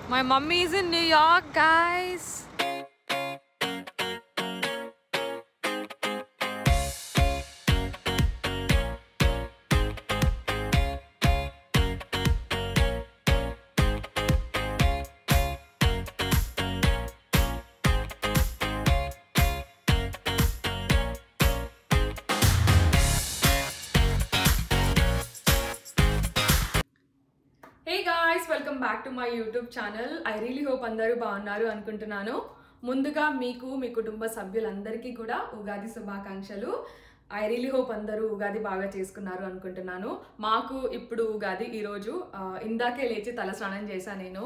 My mummy is in New York, guys. Hey guys welcome back to my YouTube channel I really hope అందరూ బాగున్నారు అనుకుంటున్నాను ముందుగా మీకు మీ కుటుంబ సభ్యులందరికీ కూడా ఉగాది శుభాకాంక్షలు ఐ రియలీ హోప్ అందరూ ఉగాది బాగా చేసుకున్నారు అనుకుంటున్నాను మాకు ఇప్పుడు ఉగాది ఈరోజు ఆ, ఇందాకే లేచి తలస్నానం చేశాను నేను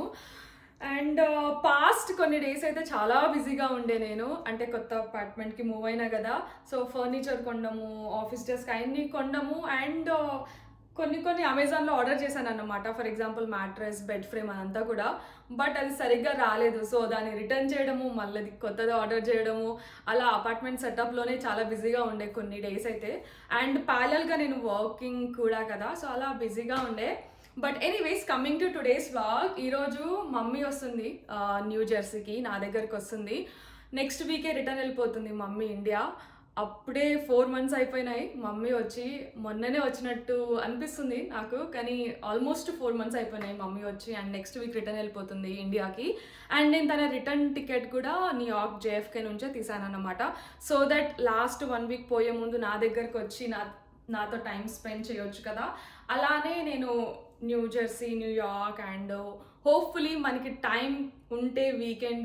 అండ్ పాస్ట్ కొన్ని డేస్ అయితే చాలా బిజీగా ఉండే నేను అంటే కొత్త అపార్ట్మెంట్కి మూవ్ అయినా కదా సో ఫర్నిచర్ కొనడము ఆఫీస్ డెస్క్ అన్నీ కొనడము అండ్ కొన్ని కొన్ని అమెజాన్లో ఆర్డర్ చేశాను అన్నమాట for example mattress bed frame అదంతా కూడా బట్ అది సరిగ్గా రాలేదు సో దాన్ని రిటర్న్ చేయడము మళ్ళీ అది కొత్తది ఆర్డర్ చేయడము అలా అపార్ట్మెంట్ సెటప్లోనే చాలా బిజీగా ఉండే కొన్ని డేస్ అయితే అండ్ ప్యారల్గా నేను వర్కింగ్ కూడా కదా సో అలా బిజీగా ఉండే but anyways coming to today's vlog ఈరోజు మమ్మీ వస్తుంది ఆ, న్యూ జెర్సీకి నా దగ్గరికి వస్తుంది నెక్స్ట్ వీకే రిటర్న్ వెళ్ళిపోతుంది మమ్మీ ఇండియా అప్పుడే ఫోర్ మంత్స్ అయిపోయినాయి మమ్మీ వచ్చి మొన్ననే వచ్చినట్టు అనిపిస్తుంది నాకు కానీ ఆల్మోస్ట్ ఫోర్ మంత్స్ అయిపోయినాయి మమ్మీ వచ్చి అండ్ నెక్స్ట్ వీక్ రిటర్న్ వెళ్ళిపోతుంది ఇండియాకి అండ్ నేను తన రిటర్న్ టికెట్ కూడా న్యూయార్క్ జేఎఫ్కే నుంచే తీసాను అనమాట so that last one week పోయే ముందు నా దగ్గరకు వచ్చి నా నాతో టైం స్పెండ్ చేయొచ్చు కదా అలానే నేను New Jersey New York and hopefully మనకి టైం ఉంటే వీకెండ్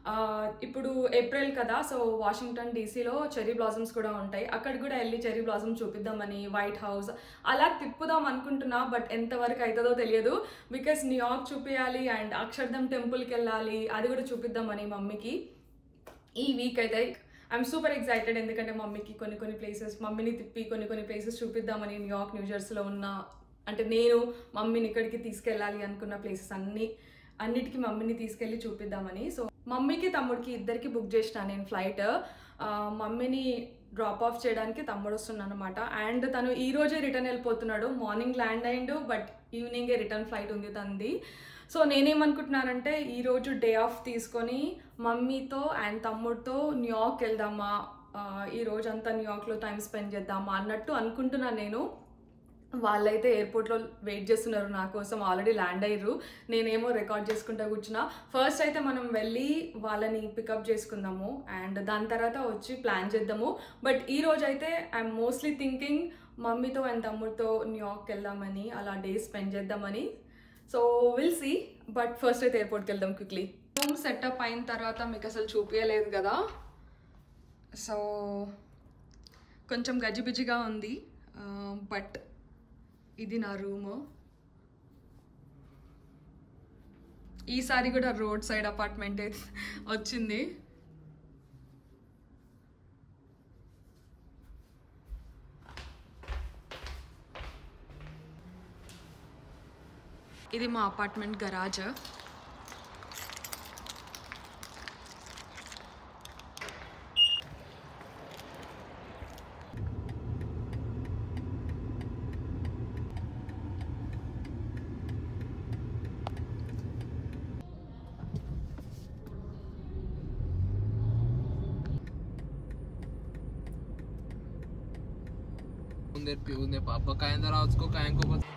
ఇప్పుడు ఏప్రిల్ కదా సో వాషింగ్టన్ డీసీలో చెరీ బ్లాసమ్స్ కూడా ఉంటాయి అక్కడ కూడా వెళ్ళి చెరీ బ్లాసమ్ చూపిద్దామని వైట్ హౌస్ అలా తిప్పుదాం అనుకుంటున్నా బట్ ఎంతవరకు అవుతుందో తెలియదు బికాస్ న్యూయార్క్ చూపించాలి అండ్ అక్షర్ధం టెంపుల్కి వెళ్ళాలి అది కూడా చూపిద్దామని మమ్మీకి ఈ వీక్ అయితే ఐఎమ్ సూపర్ ఎక్సైటెడ్ ఎందుకంటే మమ్మీకి కొన్ని కొన్ని ప్లేసెస్ మమ్మీని తిప్పి కొన్ని కొన్ని ప్లేసెస్ చూపిద్దామని న్యూయార్క్ న్యూజెర్సీలో ఉన్న అంటే నేను మమ్మీని ఇక్కడికి తీసుకెళ్ళాలి అనుకున్న ప్లేసెస్ అన్ని అన్నిటికీ మమ్మీని తీసుకెళ్ళి చూపిద్దామని సో మమ్మీకి తమ్ముడికి ఇద్దరికి బుక్ చేసిన నేను ఫ్లైట్ మమ్మీని డ్రాప్ ఆఫ్ చేయడానికి తమ్ముడు వస్తున్నాను అనమాట అండ్ తను ఈ రోజే రిటర్న్ వెళ్ళిపోతున్నాడు మార్నింగ్ ల్యాండ్ అయిండు బట్ ఈవినింగే రిటర్న్ ఫ్లైట్ ఉంది తనది సో నేనేమనుకుంటున్నానంటే ఈరోజు డే ఆఫ్ తీసుకొని మమ్మీతో అండ్ తమ్ముడితో న్యూయార్క్ వెళ్దామా ఆ, ఈ రోజు అంతా న్యూయార్క్లో టైం స్పెండ్ చేద్దామా అన్నట్టు అనుకుంటున్నాను నేను వాళ్ళైతే ఎయిర్పోర్ట్లో వెయిట్ చేస్తున్నారు నా కోసం ఆల్రెడీ ల్యాండ్ అయ్యారు నేనేమో రికార్డ్ చేసుకుంటా కూర్చున్నా ఫస్ట్ అయితే మనం వెళ్ళి వాళ్ళని పికప్ చేసుకుందాము అండ్ దాని తర్వాత వచ్చి ప్లాన్ చేద్దాము బట్ ఈ రోజు అయితే ఐఎమ్ మోస్ట్లీ థింకింగ్ మమ్మీతో అండ్ తమ్ముడితో న్యూయార్క్ వెళ్దామని అలా డే స్పెండ్ చేద్దామని so will see but first అయితే ఎయిర్పోర్ట్కి వెళ్దాం క్విక్లీ రూమ్ సెటప్ అయిన తర్వాత మీకు అసలు చూపించలేదు కదా సో కొంచెం గజిబిజిగా ఉంది బట్ ఇది నా రూము ఈసారి కూడా రోడ్ సైడ్ అపార్ట్మెంట్ వచ్చింది ఇది మా అపార్ట్మెంట్ గరాజ్ उन्हें उन्हें पापा कायं जरा उसको कायं को बस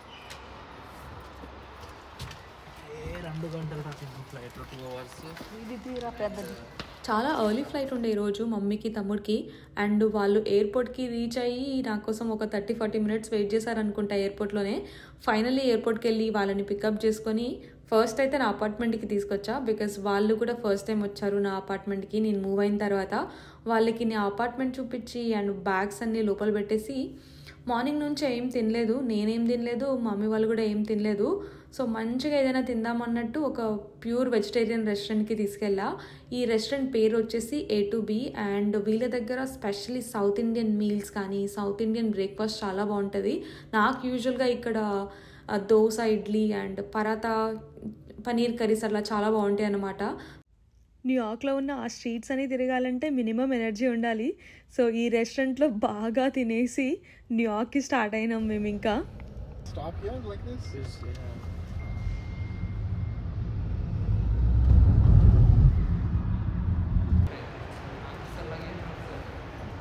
రెండు గంటలు రాసింది ఫ్లైట్ టూ అవర్స్ చాలా ఎర్లీ ఫ్లైట్ ఉండే ఈరోజు మమ్మీకి తమ్ముడికి అండ్ వాళ్ళు ఎయిర్పోర్ట్కి రీచ్ అయ్యి నా కోసం ఒక థర్టీ ఫార్టీ మినిట్స్ వెయిట్ చేశారనుకుంటా ఎయిర్పోర్ట్లోనే ఫైనల్లీ ఎయిర్పోర్ట్కి వెళ్ళి వాళ్ళని పికప్ చేసుకొని ఫస్ట్ అయితే నా అపార్ట్మెంట్కి తీసుకొచ్చా బికాస్ వాళ్ళు కూడా ఫస్ట్ టైం వచ్చారు నా అపార్ట్మెంట్కి నేను మూవ్ అయిన తర్వాత వాళ్ళకి నా అపార్ట్మెంట్ చూపించి అండ్ బ్యాగ్స్ అన్నీ లోపల పెట్టేసి మార్నింగ్ నుంచి ఏం తినలేదు నేనేం తినలేదు మమ్మీ వాళ్ళు కూడా ఏం తినలేదు సో మంచిగా ఏదైనా తిందామన్నట్టు ఒక ప్యూర్ వెజిటేరియన్ రెస్టారెంట్కి తీసుకెళ్ళా ఈ రెస్టారెంట్ పేరు వచ్చేసి ఏ టు బి అండ్ వీళ్ళ దగ్గర స్పెషల్లీ సౌత్ ఇండియన్ మీల్స్ కానీ సౌత్ ఇండియన్ బ్రేక్ఫాస్ట్ చాలా బాగుంటుంది నాకు యూజువల్గా ఇక్కడ ఆ, దోస ఇడ్లీ అండ్ పరాతా పనీర్ కర్రీస్ అట్లా చాలా బాగుంటాయి అన్నమాట న్యూయార్క్లో ఉన్న ఆ స్ట్రీట్స్ అని తిరగాలంటే మినిమం ఎనర్జీ ఉండాలి సో ఈ రెస్టారెంట్లో బాగా తినేసి న్యూయార్క్కి స్టార్ట్ అయినాం మేము ఇంకా Stop here like this?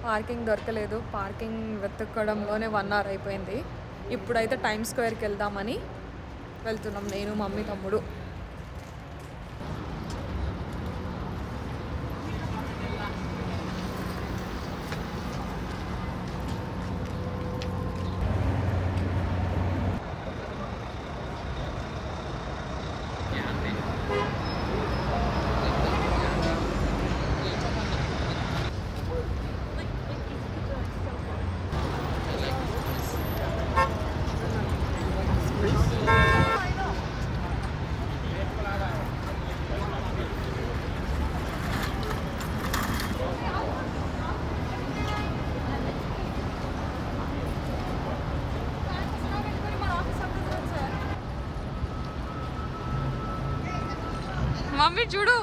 Parking దొరకలేదు పార్కింగ్ వెతుక్కోవడంలోనే వన్ అవర్ అయిపోయింది ఇప్పుడైతే టైమ్ స్క్వేర్కి వెళ్దామని వెళ్తున్నాం నేను మమ్మీ తమ్ముడు మమ్మీ చూడు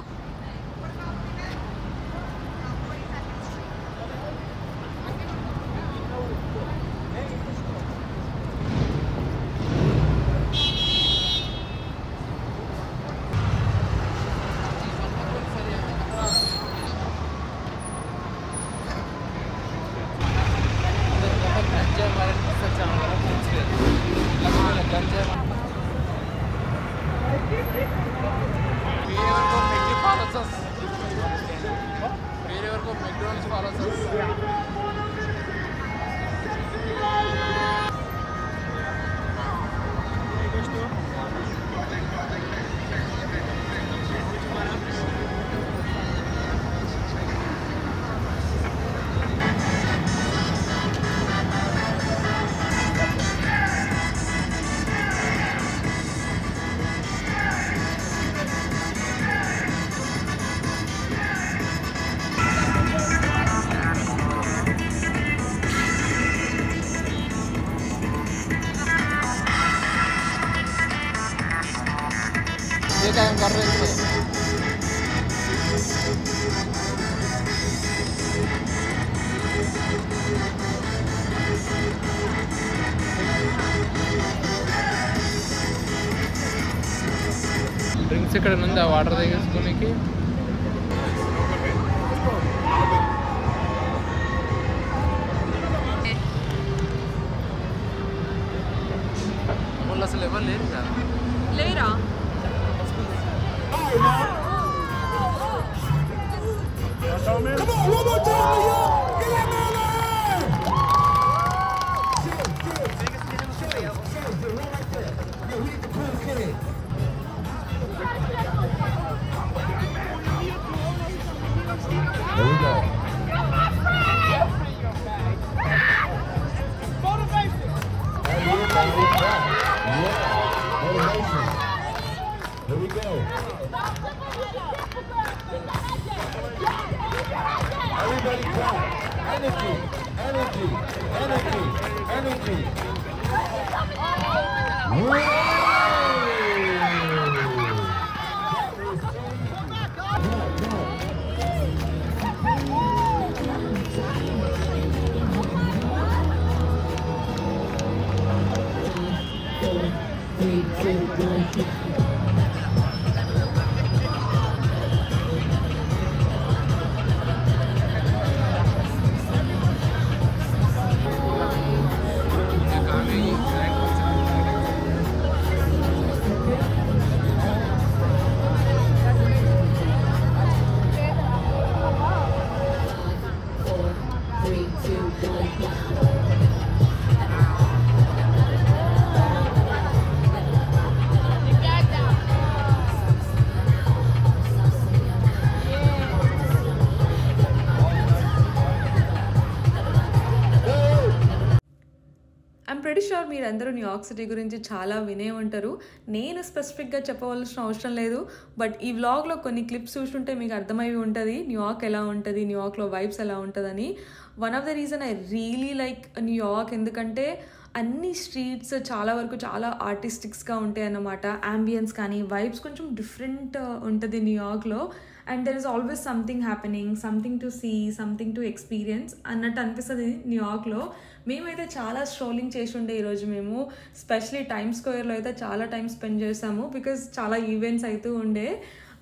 ये काम कर रहे थे డ్రింక్స్ ఇక్కడ ఉంది ఆ వాటర్ తాగేసుకోనికి వాళ్ళు అసలు ఎవరు లేరు కదా లేరా Come on, one more time, New York! Get that man in! There we go. Yeah, motivation. Here we go. Everybody clap. Energy, energy, energy, energy. I'm pretty sure మీరందరూ న్యూయార్క్ సిటీ గురించి చాలా వినే ఉంటారు నేను స్పెసిఫిక్గా చెప్పవలసిన అవసరం లేదు బట్ ఈ వ్లాగ్లో కొన్ని క్లిప్స్ చూస్తుంటే మీకు అర్థమై ఉంటుంది న్యూయార్క్ ఎలా ఉంటుంది న్యూయార్క్లో వైబ్స్ ఎలా ఉంటుందని one of the reason I really like New York ఎందుకంటే అన్ని స్ట్రీట్స్ చాలా వరకు చాలా ఆర్టిస్టిక్స్గా ఉంటాయి అన్నమాట అంబియన్స్ కానీ వైబ్స్ కొంచెం డిఫరెంట్ ఉంటుంది న్యూయార్క్లో and there is always something happening something to see something to experience అన్నట్టు అనిపిస్తుంది న్యూయార్క్లో మేమైతే చాలా స్ట్రోలింగ్ చేసి ఉండే ఈరోజు మేము స్పెషలీ టైమ్ స్క్వేర్లో అయితే చాలా టైం స్పెండ్ చేసాము బికాజ్ చాలా ఈవెంట్స్ అవుతూ ఉండే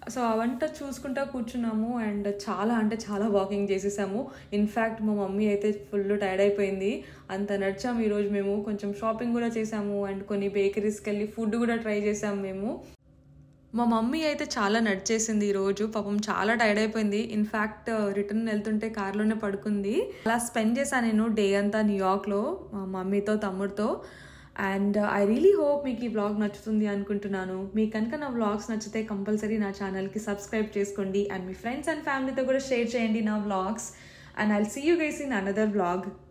సో అవంతా చూసుకుంటా కూర్చున్నాము అండ్ చాలా అంటే చాలా వాకింగ్ చేసేసాము ఇన్ఫ్యాక్ట్ మా మమ్మీ అయితే ఫుల్ టైర్డ్ అయిపోయింది అంత నడిచాము ఈరోజు మేము కొంచెం షాపింగ్ కూడా చేసాము అండ్ కొన్ని బేకరీస్కి వెళ్ళి ఫుడ్ కూడా ట్రై చేసాము మేము మా మమ్మీ అయితే చాలా నడిచేసింది ఈరోజు పాపం చాలా టైర్డ్ అయిపోయింది ఇన్ఫ్యాక్ట్ రిటర్న్ వెళ్తుంటే కార్లోనే పడుకుంది అలా స్పెండ్ చేశాను నేను డే అంతా న్యూయార్క్లో మా మమ్మీతో తమ్ముడితో అండ్ ఐ రియలీ హోప్ మీకు ఈ వ్లాగ్ నచ్చుతుంది అనుకుంటున్నాను మీకు కనుక నా వ్లాగ్స్ నచ్చితే కంపల్సరీ నా ఛానల్కి సబ్స్క్రైబ్ చేసుకోండి అండ్ మీ ఫ్రెండ్స్ అండ్ ఫ్యామిలీతో కూడా షేర్ చేయండి నా vlogs and I'll see you guys in another vlog